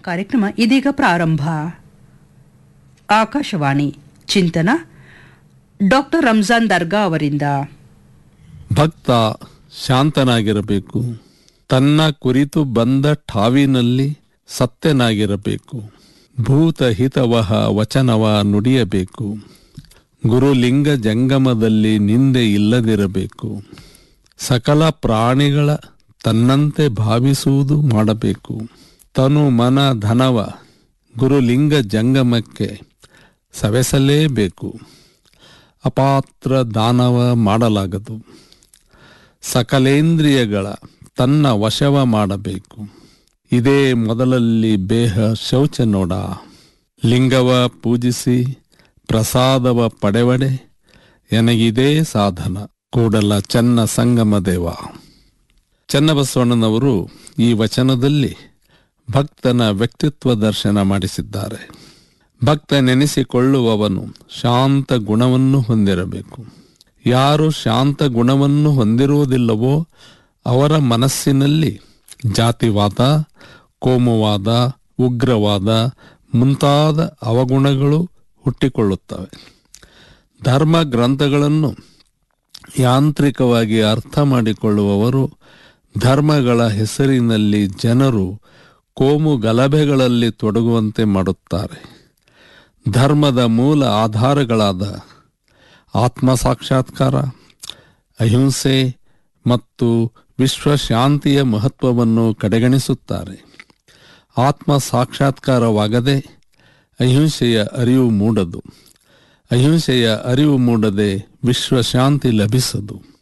ಕಾರ್ಯಕ್ರಮ ಇದೀಗ ಪ್ರಾರಂಭ ಆಕಾಶವಾಣಿ ಚಿಂತನ ಡಾಕ್ಟರ್ ರಂಜಾನ್ ದರ್ಗಾ ಅವರಿಂದ ಭಕ್ತ ಶಾಂತನಾಗಿರಬೇಕು ತನ್ನ ಕುರಿತು ಬಂದ ಠಾವಿನಲ್ಲಿ ಸತ್ಯನಾಗಿರಬೇಕು ಭೂತ ಹಿತವಹ ವಚನವ ನುಡಿಯಬೇಕು ಗುರುಲಿಂಗ ಜಂಗಮದಲ್ಲಿ ನಿಂದೆ ಇಲ್ಲದಿರಬೇಕು ಸಕಲ ಪ್ರಾಣಿಗಳ ತನ್ನಂತೆ ಭಾವಿಸುವುದು ಮಾಡಬೇಕು ತನು ಮನ ಧನವ ಗುರುಲಿಂಗ ಜಂಗಮಕ್ಕೆ ಸವೆಸಲೇಬೇಕು ಅಪಾತ್ರ ದಾನವ ಮಾಡಲಾಗದು ಸಕಲೇಂದ್ರಿಯಗಳ ತನ್ನ ವಶವ ಮಾಡಬೇಕು ಇದೇ ಮೊದಲಲ್ಲಿ ಬೇಹ ಶೌಚ ನೋಡ ಲಿಂಗವ ಪೂಜಿಸಿ ಪ್ರಸಾದವ ಪಡೆವಡೆ ಎನಗಿದೇ ಸಾಧನ ಕೂಡಲ ಚನ್ನ ಸಂಗಮ ದೇವ ಚನ್ನಬಸವಣ್ಣನವರು ಈ ವಚನದಲ್ಲಿ ಭಕ್ತನ ವ್ಯಕ್ತಿತ್ವ ದರ್ಶನ ಮಾಡಿಸಿದ್ದಾರೆ ಭಕ್ತ ನೆನೆಸಿಕೊಳ್ಳುವವನು ಶಾಂತ ಗುಣವನ್ನು ಹೊಂದಿರಬೇಕು ಯಾರು ಶಾಂತ ಗುಣವನ್ನು ಹೊಂದಿರುವುದಿಲ್ಲವೋ ಅವರ ಮನಸ್ಸಿನಲ್ಲಿ ಜಾತಿವಾದ ಕೋಮುವಾದ ಉಗ್ರವಾದ ಮುಂತಾದ ಅವಗುಣಗಳು ಹುಟ್ಟಿಕೊಳ್ಳುತ್ತವೆ ಧರ್ಮ ಗ್ರಂಥಗಳನ್ನು ಯಾಂತ್ರಿಕವಾಗಿ ಅರ್ಥ ಮಾಡಿಕೊಳ್ಳುವವರು ಧರ್ಮಗಳ ಹೆಸರಿನಲ್ಲಿ ಜನರು ಕೋಮು ಗಲಭೆಗಳಲ್ಲಿ ತೊಡಗುವಂತೆ ಮಾಡುತ್ತಾರೆ ಧರ್ಮದ ಮೂಲ ಆಧಾರಗಳಾದ ಆತ್ಮ ಸಾಕ್ಷಾತ್ಕಾರ ಅಹಿಂಸೆ ಮತ್ತು ವಿಶ್ವಶಾಂತಿಯ ಮಹತ್ವವನ್ನು ಕಡೆಗಣಿಸುತ್ತಾರೆ ಆತ್ಮ ಸಾಕ್ಷಾತ್ಕಾರವಾಗದೆ ಅಹಿಂಸೆಯ ಅರಿವು ಮೂಡದು ಅಹಿಂಸೆಯ ಅರಿವು ಮೂಡದೆ ವಿಶ್ವಶಾಂತಿ ಲಭಿಸದು